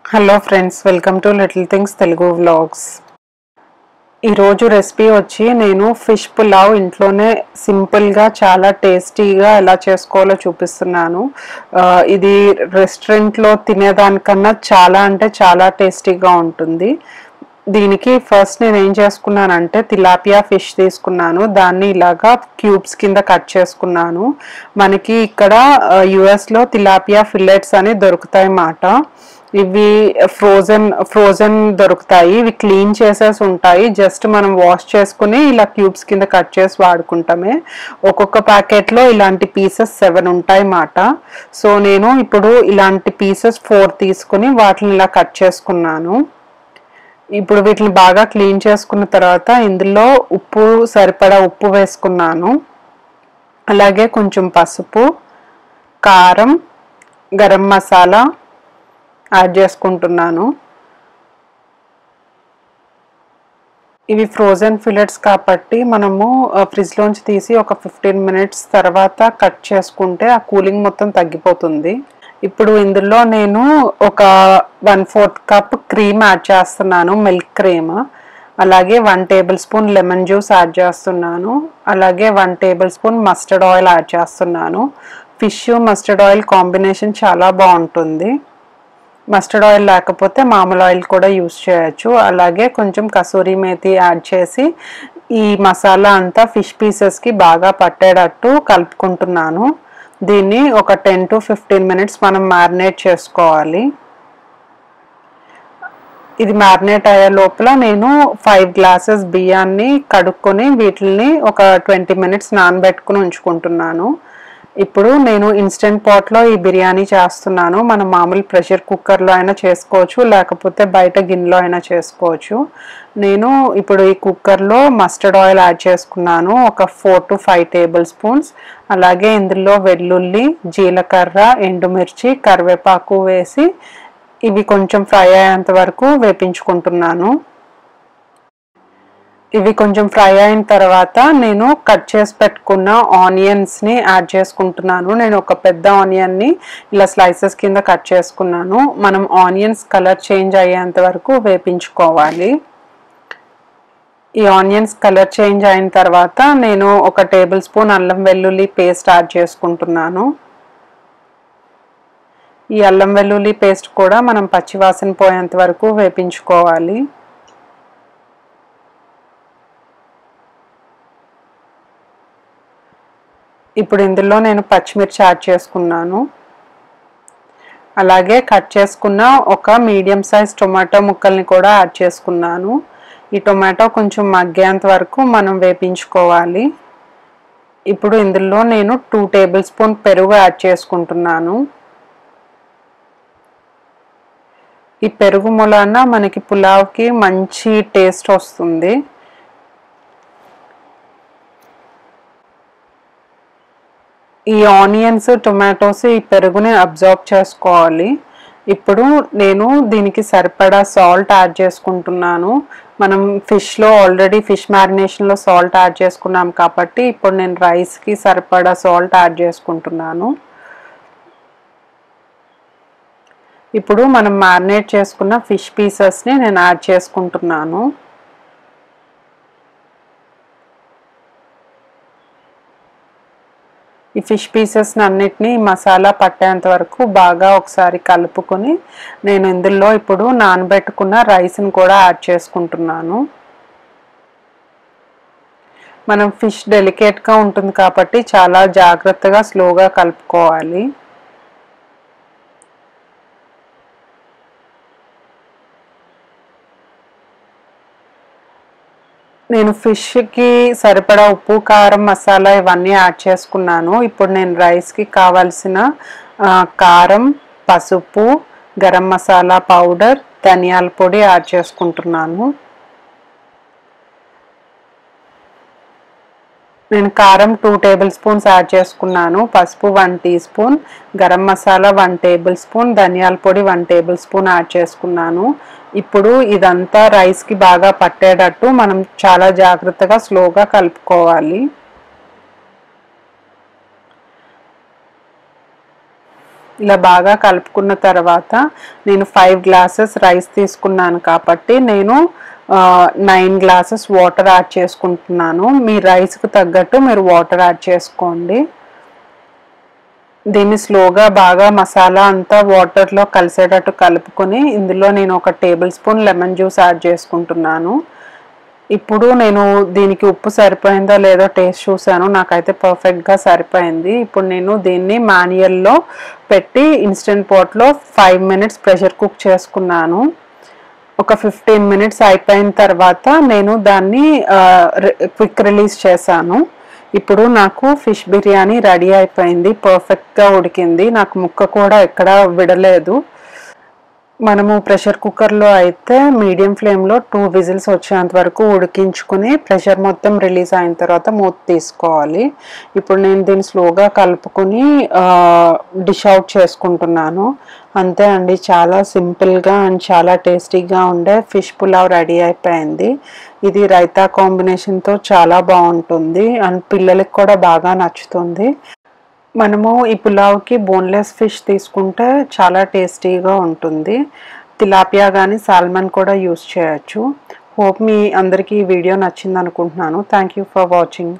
hello friends welcome to little things Telugu vlogs ఈరోజు recipe వచ్చి నేను ఫిష్ పులావ్ ఇంట్లోనే సింపుల్గా చాలా టేస్టీగా ఎలా చేసుకోవాలో చూపిస్తున్నాను ఆ, ఇది రెస్టారెంట్లో తినేదానికన్నా చాలా అంటే చాలా టేస్టీగా ఉంటుంది దీనికి ఫస్ట్ నేను ఏం చేసుకున్నానంటే తిలాపియా ఫిష్ తీసుకున్నాను దాన్ని ఇలాగా క్యూబ్స్ కింద కట్ చేసుకున్నాను మనకి ఇక్కడ యుఎస్లో తిలాపియా ఫిల్లెట్స్ అని దొరుకుతాయి మాట ఇవి ఫ్రోజన్ ఫ్రోజన్ దొరుకుతాయి ఇవి క్లీన్ చేసేసి ఉంటాయి జస్ట్ మనం వాష్ చేసుకుని ఇలా క్యూబ్స్ కింద కట్ చేసి వాడుకుంటామే ఒక్కొక్క ప్యాకెట్లో ఇలాంటి పీసెస్ సెవెన్ ఉంటాయి మాట సో నేను ఇప్పుడు ఇలాంటి పీసెస్ ఫోర్ తీసుకుని వాటిని ఇలా కట్ చేసుకున్నాను ఇప్పుడు వీటిని బాగా క్లీన్ చేసుకున్న తర్వాత ఇందులో ఉప్పు సరిపడా ఉప్పు వేసుకున్నాను అలాగే కొంచెం పసుపు కారం గరం మసాలా యాడ్ చేసుకుంటున్నాను ఇవి ఫ్రోజన్ ఫిలెట్స్ కాబట్టి మనము ఫ్రిడ్జ్లోంచి తీసి ఒక ఫిఫ్టీన్ మినిట్స్ తర్వాత కట్ చేసుకుంటే ఆ కూలింగ్ మొత్తం తగ్గిపోతుంది ఇప్పుడు ఇందులో నేను ఒక one fourth cup cream add చేస్తున్నాను మిల్క్ క్రీమ్ అలాగే one tablespoon lemon juice add చేస్తున్నాను అలాగే one tablespoon mustard oil add చేస్తున్నాను ఫిష్ మస్టర్డ్ ఆయిల్ కాంబినేషన్ చాలా బాగుంటుంది మస్టర్డ్ ఆయిల్ లేకపోతే మామూలు ఆయిల్ కూడా యూస్ చేయొచ్చు అలాగే కొంచెం కసూరి మేతి యాడ్ చేసి ఈ మసాలా అంతా ఫిష్ పీసెస్కి బాగా పట్టేటట్టు కలుపుకుంటున్నాను దీన్ని ఒక టెన్ టు ఫిఫ్టీన్ మినిట్స్ మనం మ్యారినేట్ చేసుకోవాలి ఇది మ్యారినేట్ అయ్యే లోపల నేను ఫైవ్ గ్లాసెస్ బియ్యాన్ని కడుక్కొని వీటిని ఒక ట్వంటీ మినిట్స్ నానబెట్టుకుని ఉంచుకుంటున్నాను ఇప్పుడు నేను ఇన్స్టెంట్ పాట్లో ఈ బిర్యానీ చేస్తున్నాను మనం మామూలు ప్రెషర్ కుక్కర్లో అయినా చేసుకోవచ్చు లేకపోతే బయట గిన్నెలో అయినా చేసుకోవచ్చు నేను ఇప్పుడు ఈ కుక్కర్లో మస్టర్డ్ ఆయిల్ యాడ్ చేసుకున్నాను ఒక four to five tablespoons అలాగే ఇందులో వెల్లుల్లి జీలకర్ర ఎండుమిర్చి కరివేపాకు వేసి ఇవి కొంచెం ఫ్రై అయ్యేంత వరకు వేపించుకుంటున్నాను ఇవి కొంచెం ఫ్రై అయిన తర్వాత నేను కట్ చేసి పెట్టుకున్న ఆనియన్స్ని యాడ్ చేసుకుంటున్నాను నేను ఒక పెద్ద ఆనియన్ని ఇలా స్లైసెస్ కింద కట్ చేసుకున్నాను మనం ఆనియన్స్ కలర్ చేంజ్ అయ్యేంత వరకు వేపించుకోవాలి ఈ ఆనియన్స్ కలర్ చేంజ్ అయిన తర్వాత నేను ఒక టేబుల్ స్పూన్ అల్లం వెల్లుల్లి పేస్ట్ యాడ్ చేసుకుంటున్నాను ఈ అల్లం వెల్లుల్లి పేస్ట్ కూడా మనం పచ్చివాసన పోయేంత వరకు వేపించుకోవాలి ఇప్పుడు ఇందులో నేను పచ్చిమిర్చి యాడ్ చేసుకున్నాను అలాగే కట్ చేసుకున్న ఒక మీడియం సైజ్ టొమాటో ముక్కల్ని కూడా యాడ్ చేసుకున్నాను ఈ టొమాటో కొంచెం మగ్గేంత వరకు మనం వేపించుకోవాలి ఇప్పుడు ఇందులో నేను టూ టేబుల్ స్పూన్ పెరుగు యాడ్ చేసుకుంటున్నాను ఈ పెరుగు మూలాన మనకి పులావ్కి మంచి టేస్ట్ వస్తుంది ఈ ఆనియన్స్ టొమాటోస్ ఈ పెరుగుని అబ్జర్వ్ చేసుకోవాలి ఇప్పుడు నేను దీనికి సరిపడా సాల్ట్ యాడ్ చేసుకుంటున్నాను మనం ఫిష్లో ఆల్రెడీ ఫిష్ మ్యారినేషన్లో సాల్ట్ యాడ్ చేసుకున్నాం కాబట్టి ఇప్పుడు నేను రైస్కి సరిపడా సాల్ట్ యాడ్ చేసుకుంటున్నాను ఇప్పుడు మనం మ్యారినేట్ చేసుకున్న ఫిష్ పీసెస్ని నేను యాడ్ చేసుకుంటున్నాను ఈ ఫిష్ పీసెస్ని అన్నిటినీ మసాలా పట్టేంత వరకు బాగా ఒకసారి కలుపుకొని నేను ఇందులో ఇప్పుడు నానబెట్టుకున్న రైస్ని కూడా యాడ్ చేసుకుంటున్నాను మనం ఫిష్ డెలికేట్గా ఉంటుంది కాబట్టి చాలా జాగ్రత్తగా స్లోగా కలుపుకోవాలి నేను ఫిష్కి సరిపడా ఉప్పు కారం మసాలా ఇవన్నీ యాడ్ చేసుకున్నాను ఇప్పుడు నేను రైస్కి కావాల్సిన ఆ, కారం పసుపు గరం మసాలా పౌడర్ ధనియాల పొడి యాడ్ చేసుకుంటున్నాను నేను కారం టూ టేబుల్ స్పూన్స్ యాడ్ చేసుకున్నాను పసుపు వన్ టీ స్పూన్ గరం మసాలా వన్ టేబుల్ స్పూన్ ధనియాల పొడి వన్ టేబుల్ స్పూన్ యాడ్ చేసుకున్నాను ఇప్పుడు ఇదంతా రైస్కి బాగా పట్టేటట్టు మనం చాలా జాగ్రత్తగా స్లోగా కలుపుకోవాలి ఇలా బాగా కలుపుకున్న తర్వాత నేను ఫైవ్ గ్లాసెస్ రైస్ తీసుకున్నాను కాబట్టి నేను నైన్ గ్లాసెస్ వాటర్ యాడ్ చేసుకుంటున్నాను మీ రైస్కి తగ్గట్టు మీరు వాటర్ యాడ్ చేసుకోండి దీన్ని స్లోగా బాగా మసాలా అంతా వాటర్లో కలిసేటట్టు కలుపుకొని ఇందులో నేను ఒక tablespoon lemon juice add చేసుకుంటున్నాను ఇప్పుడు నేను దీనికి ఉప్పు సరిపోయిందో లేదో టేస్ట్ చూశాను నాకైతే పర్ఫెక్ట్గా సరిపోయింది ఇప్పుడు నేను దీన్ని మాన్యువల్లో పెట్టి ఇన్స్టెంట్ పాట్లో ఫైవ్ మినిట్స్ ప్రెషర్ కుక్ చేసుకున్నాను ఒక ఫిఫ్టీన్ మినిట్స్ అయిపోయిన తర్వాత నేను దాన్ని క్విక్ రిలీజ్ చేశాను ఇప్పుడు నాకు ఫిష్ బిర్యానీ రెడీ అయిపోయింది పర్ఫెక్ట్గా ఉడికింది నాకు ముక్క కూడా ఎక్కడ విడలేదు మనము ప్రెషర్ కుక్కర్లో అయితే మీడియం ఫ్లేమ్లో టూ విజిల్స్ వచ్చేంత వరకు ఉడికించుకుని ప్రెషర్ మొత్తం రిలీజ్ అయిన తర్వాత మూత తీసుకోవాలి ఇప్పుడు నేను దీన్ని స్లోగా కలుపుకొని డిష్ అవుట్ చేసుకుంటున్నాను అంతే అండి చాలా సింపుల్గా అండ్ చాలా టేస్టీగా ఉండే ఫిష్ పులావ్ రెడీ అయిపోయింది ఇది రైతా కాంబినేషన్తో చాలా బాగుంటుంది అండ్ పిల్లలకి కూడా బాగా నచ్చుతుంది మనము ఈ పులావ్కి బోన్లెస్ ఫిష్ తీసుకుంటే చాలా టేస్టీగా ఉంటుంది తిలాపియా కానీ సాల్మన్ కూడా యూస్ చేయొచ్చు హోప్ మీ అందరికీ ఈ వీడియో నచ్చింది అనుకుంటున్నాను థ్యాంక్ యూ ఫర్ వాచింగ్